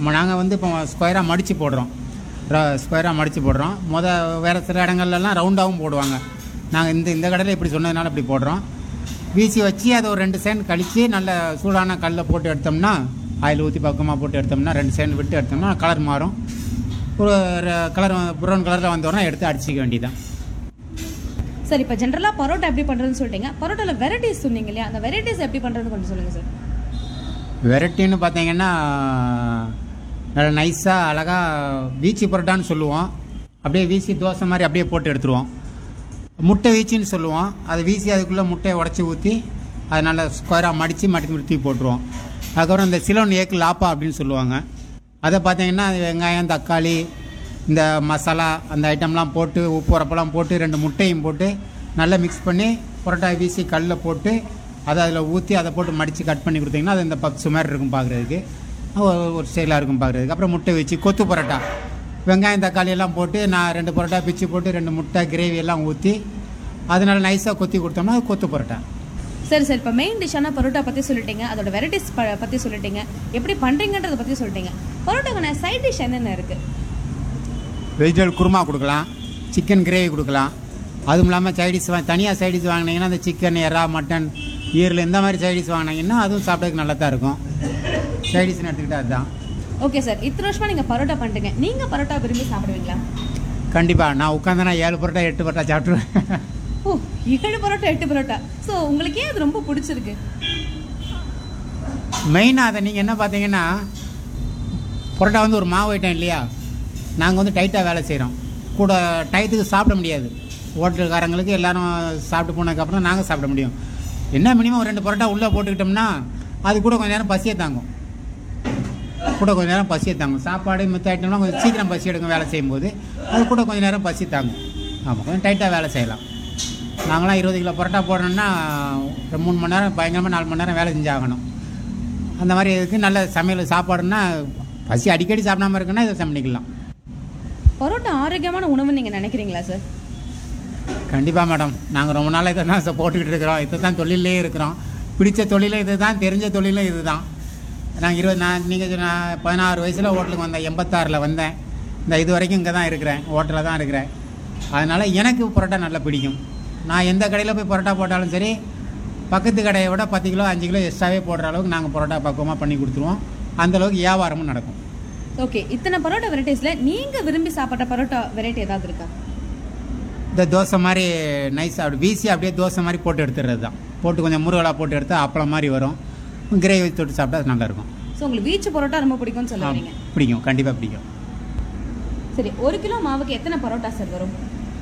நாங்கள் வந்து இப்போ ஸ்கொயராக மடித்து போடுறோம் ஸ்கொயராக மடித்து போடுறோம் முத வேறு சில இடங்கள்லாம் ரவுண்டாகவும் போடுவாங்க நாங்கள் இந்த இந்த கடையில் இப்படி சொன்னதுனால இப்படி போடுறோம் வீசி வச்சு அதை ஒரு ரெண்டு செகண்ட் கழித்து நல்ல சூடான கல்லில் போட்டு எடுத்தோம்னா ஆயில் ஊற்றி பக்கமாக போட்டு எடுத்தோம்னா ரெண்டு செகண்ட் விட்டு எடுத்தோம்னா கலர் மாறும் ஒரு கலர் ப்ரௌன் கலரில் வந்தோடனே எடுத்து அடிச்சிக்க வேண்டியதான் சார் இப்போ ஜென்ரலாக பரோட்டா எப்படி பண்ணுறதுன்னு சொல்லிட்டீங்க பரோட்டாவில் வெரைட்டிஸ் சொன்னீங்க இல்லையா அந்த வெரைட்டிஸ் எப்படி பண்ணுறதுன்னு கொஞ்சம் சொல்லுங்கள் சார் வெரைட்டின்னு பார்த்தீங்கன்னா நல்ல நைஸாக அழகாக வீச்சி பரோட்டான்னு சொல்லுவோம் அப்படியே வீசி தோசை மாதிரி அப்படியே போட்டு எடுத்துருவோம் முட்டை வீச்சின்னு சொல்லுவோம் அதை வீசி அதுக்குள்ளே முட்டையை உடச்சி ஊற்றி அதை நல்லா ஸ்கொயராக மடித்து மடித்து தூக்கி போட்டுருவோம் அதுக்கப்புறம் இந்த சிலோன் ஏக்கு லாப்பா அப்படின்னு சொல்லுவாங்க அதை பார்த்தீங்கன்னா அது வெங்காயம் தக்காளி இந்த மசாலா அந்த ஐட்டம்லாம் போட்டு உப்பு உரப்பெல்லாம் போட்டு ரெண்டு முட்டையும் போட்டு நல்லா மிக்ஸ் பண்ணி பரோட்டா வீசி கல்லில் போட்டு அதை அதில் ஊற்றி அதை போட்டு மடித்து கட் பண்ணி கொடுத்தீங்கன்னா அது இந்த பப்ஸ் மாதிரி இருக்கும் பார்க்குறதுக்கு ஒரு ஸ்டைலாக இருக்கும் பார்க்குறதுக்கு அப்புறம் முட்டை வச்சு கொத்து பரோட்டா வெங்காயம் தக்காளி எல்லாம் போட்டு நான் ரெண்டு பரோட்டா பிச்சு போட்டு ரெண்டு முட்டை கிரேவி எல்லாம் ஊற்றி அதனால நைஸாக கொத்தி கொடுத்தோம்னா அது கொத்து பரோட்டா சரி சார் இப்போ மெயின் டிஷ்ஷான பரோட்டா பற்றி சொல்லிட்டீங்க அதோட வெரைட்டிஸ் பற்றி சொல்லிட்டீங்க எப்படி பண்ணுறீங்கன்றதை பற்றி சொல்லிட்டீங்க பரோட்டாக்கான சைட் டிஷ் என்னென்ன இருக்குது வெஜிடபிள் குருமா கொடுக்கலாம் சிக்கன் கிரேவி கொடுக்கலாம் அதுவும் இல்லாமல் சைடிஸ் வா தனியாக சைடிஸ் வாங்கினீங்கன்னா அந்த சிக்கன் எறா மட்டன் ஈரல் இந்த மாதிரி சைடிஸ் வாங்கினீங்கன்னா அதுவும் சாப்பிட்றதுக்கு நல்லா தான் இருக்கும் சைடிஸ்னு எடுத்துக்கிட்டா அதுதான் ஓகே சார் இத்தனை வருஷமா நீங்கள் பரோட்டா பண்ணுறீங்க நீங்கள் பரோட்டா விரும்பி சாப்பிடுவீங்களா கண்டிப்பாக நான் உட்காந்தனா ஏழு பரோட்டா எட்டு பரோட்டா சாப்பிட்ருவேன் ஓ ஏழு பரோட்டா எட்டு பரோட்டா ஸோ உங்களுக்கு ஏன் அது ரொம்ப பிடிச்சிருக்கு மெயினாக அதை நீங்கள் என்ன பார்த்தீங்கன்னா பரோட்டா வந்து ஒரு மாவு ஐட்டம் இல்லையா நாங்கள் வந்து டைட்டாக வேலை செய்கிறோம் கூட டயத்துக்கு சாப்பிட முடியாது ஹோட்டல்காரங்களுக்கு எல்லாரும் சாப்பிட்டு போனதுக்கப்புறம் நாங்கள் சாப்பிட முடியும் என்ன மினிமம் ஒரு ரெண்டு பரோட்டா உள்ளே போட்டுக்கிட்டோம்னா அது கூட கொஞ்சம் நேரம் பசியை தாங்கும் கூட கொஞ்சம் நேரம் பசியை தாங்கும் சாப்பாடு மித்த ஐட்டம்லாம் கொஞ்சம் சீக்கிரம் பசி எடுக்கும் வேலை செய்யும்போது அது கூட கொஞ்சம் நேரம் பசி தாங்கும் ஆமாம் கொஞ்சம் டைட்டாக வேலை செய்யலாம் நாங்களாம் இருபது கிலோ பரோட்டா போடணும்னா ஒரு மூணு மணி நேரம் பயங்கரமாக நாலு மணி நேரம் வேலை செஞ்சாகணும் அந்த மாதிரி இதுக்கு நல்ல சமையல் சாப்பாடுன்னா பசி அடிக்கடி சாப்பிடாம இருக்குன்னா இதை சமைக்கலாம் பரோட்டா ஆரோக்கியமான உணவு நீங்கள் நினைக்கிறீங்களா சார் கண்டிப்பாக மேடம் நாங்கள் ரொம்ப நாளாக இதை தான் போட்டுக்கிட்டு இருக்கிறோம் இதை தான் தொழிலே இருக்கிறோம் பிடிச்ச தொழிலும் இது தான் தெரிஞ்ச தொழிலும் இது தான் நான் இருபது நான் நீங்கள் நான் பதினாறு வயசில் ஹோட்டலுக்கு வந்தேன் எண்பத்தாறில் வந்தேன் இந்த இது வரைக்கும் இங்கே தான் இருக்கிறேன் ஹோட்டலில் தான் இருக்கிறேன் அதனால் எனக்கு பரோட்டா நல்லா பிடிக்கும் நான் எந்த கடையில் போய் பரோட்டா போட்டாலும் சரி பக்கத்து கடையை விட பத்து கிலோ அஞ்சு கிலோ எக்ஸ்ட்ராவே போடுற அளவுக்கு நாங்கள் பரோட்டா பக்குவமாக பண்ணி கொடுத்துருவோம் அந்த அளவுக்கு வியாபாரமும் நடக்கும் ஓகே இத்தனை பரோட்டா வெரைட்டிஸில் நீங்கள் விரும்பி சாப்பிட்ற பரோட்டா வெரைட்டி ஏதாவது இருக்கா இந்த தோசை மாதிரி நைஸாக அப்படி வீசி அப்படியே தோசை மாதிரி போட்டு எடுத்துடுறது தான் போட்டு கொஞ்சம் முருகலாக போட்டு எடுத்தா அப்பளம் மாதிரி வரும் கிரேவி தொட்டு சாப்பிட்டா அது நல்லா இருக்கும் ஸோ உங்களுக்கு வீச்சு பரோட்டா ரொம்ப பிடிக்கும்னு சொல்ல வரீங்க பிடிக்கும் கண்டிப்பாக பிடிக்கும் சரி ஒரு கிலோ மாவுக்கு எத்தனை பரோட்டா சார் வரும்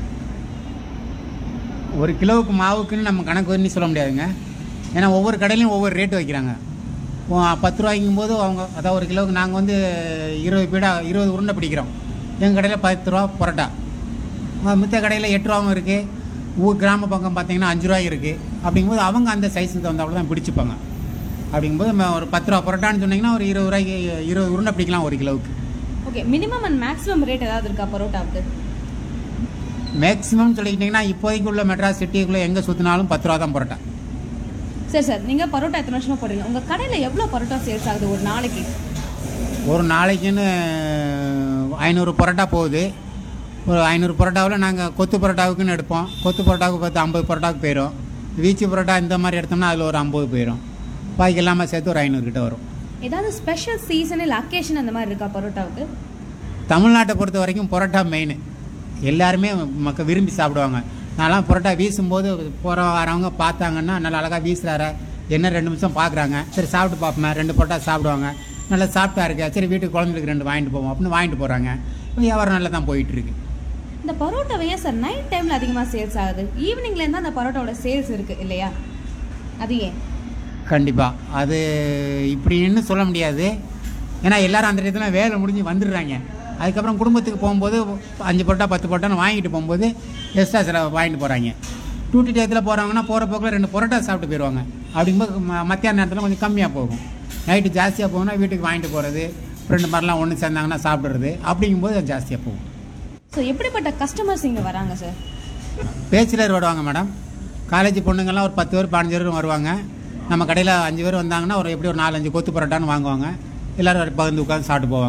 ஒரு கிலோவுக்கு மாவுக்குன்னு நம்ம கணக்கு பண்ணி சொல்ல முடியாதுங்க ஏன்னா ஒவ்வொரு கடையிலையும் ஒவ்வொரு ரேட்டு வைக்கிறாங்க ஓ, பத்து ரூபாய்க்கும் போது அவங்க அதான் ஒரு கிலோவுக்கு நாங்கள் வந்து இருபது பீடா இருபது உருண்டை பிடிக்கிறோம் எங்கள் கடையில் பத்து ரூபா பரோட்டா அஹ் மித்த கடையில் எட்டு ரூபாவும் இருக்குது ஊர் கிராம பக்கம் பார்த்தீங்கன்னா அஞ்சு ரூபாய் இருக்குது அப்படிங்கும்போது அவங்க அந்த சைஸுக்கு தகுந்தாப்புல தான் பிடிச்சிப்பாங்க அப்படிங்கும்போது நம்ம ஒரு பத்து ரூபா பரோட்டான்னு சொன்னீங்கன்னா ஒரு இருபது ரூபாய்க்கு இருபது உருண்டை பிடிக்கலாம் ஒரு கிலோவுக்கு okay minimum and maximum rate ஏதாவது இருக்கா பரோட்டாவுக்கு மேக்ஸிமம் சொல்லிக்கிட்டிங்கன்னா இப்போதைக்கு உள்ள மெட்ராஸ் சிட்டிக்குள்ளே எங்கே சுற்றினாலும் பத்து ரூபா தான் பரோட்டா சரி சார் நீங்கள் பரோட்டா எத்தனை வருஷமா போடுறீங்க உங்கள் கடையில் எவ்வளோ பரோட்டா சேல்ஸ் ஆகுது ஒரு நாளைக்கு ஒரு நாளைக்குன்னு ஐநூறு பரோட்டா போகுது ஒரு ஐநூறு பரோட்டாவில் நாங்கள் கொத்து பரோட்டாவுக்குன்னு எடுப்போம் கொத்து பரோட்டாவுக்கு பார்த்து ஐம்பது பரோட்டாவுக்கு போயிடும் வீச்சு பரோட்டா இந்த மாதிரி எடுத்தோம்னா அதில் ஒரு ஐம்பது போயிடும் பாக்கி எல்லாமே சேர்த்து ஒரு ஐநூறு கிட்ட வரும் ஏதாவது ஸ்பெஷல் சீசன் இல்லை அக்கேஷன் அந்த மாதிரி இருக்கா பரோட்டாவுக்கு தமிழ்நாட்டை பொறுத்த வரைக்கும் பரோட்டா மெயின் எல்லாருமே மக்கள் விரும்பி சாப்பிடுவாங்க நான்லாம் பரோட்டா வீசும்போது போகிற வரவங்க பார்த்தாங்கன்னா நல்லா அழகாக வீசுறாரு என்ன ரெண்டு நிமிஷம் பார்க்குறாங்க சரி சாப்பிட்டு பார்ப்போமே ரெண்டு பரோட்டா சாப்பிடுவாங்க நல்லா சாப்பிட்டா இருக்கா சரி வீட்டுக்கு குழந்தைங்களுக்கு ரெண்டு வாங்கிட்டு போவோம் அப்படின்னு வாங்கிட்டு போகிறாங்க வியாபாரம் நல்லா தான் போயிட்டு இருக்கு இந்த பரோட்டாவை ஏன் சார் நைட் டைமில் அதிகமாக சேல்ஸ் ஆகுது ஈவினிங்லேருந்து அந்த பரோட்டாவோட சேல்ஸ் இருக்குது இல்லையா அது ஏன் கண்டிப்பாக அது இப்படின்னு சொல்ல முடியாது ஏன்னா எல்லாரும் அந்த இடத்துல வேலை முடிஞ்சு வந்துடுறாங்க அதுக்கப்புறம் குடும்பத்துக்கு போகும்போது அஞ்சு பரோட்டா பத்து பரோட்டான்னு வாங்கிட்டு போகும்போது எக்ஸ்ட்ரா சில வாங்கிட்டு போகிறாங்க டூட்டி டயத்தில் போகிறாங்கன்னா போகிற போக்கில் ரெண்டு பரோட்டா சாப்பிட்டு போயிடுவாங்க அப்படிங்கும்போது ம- மத்தியான நேரத்தில் கொஞ்சம் கம்மியாக போகும் நைட்டு ஜாஸ்தியாக போகும்னா வீட்டுக்கு வாங்கிட்டு போகிறது ஃப்ரெண்டு மாதிரிலாம் ஒன்று சேர்ந்தாங்கன்னா சாப்பிட்றது அப்படிங்கும்போது அது ஜாஸ்தியாக போகும் ஸோ எப்படிப்பட்ட கஸ்டமர்ஸ் இங்கே வராங்க சார் பேச்சுலர் வருவாங்க மேடம் காலேஜ் பொண்ணுங்கள்லாம் ஒரு பத்து பேர் பதினஞ்சு பேர் வருவாங்க நம்ம கடையில் அஞ்சு பேர் வந்தாங்கன்னா ஒரு எப்படி ஒரு நாலஞ்சு கொத்து பரோட்டான்னு வாங்குவாங்க எல்லோரும் பகிர்ந்து உட்காந்து சாப்பிட்டு போவாங்க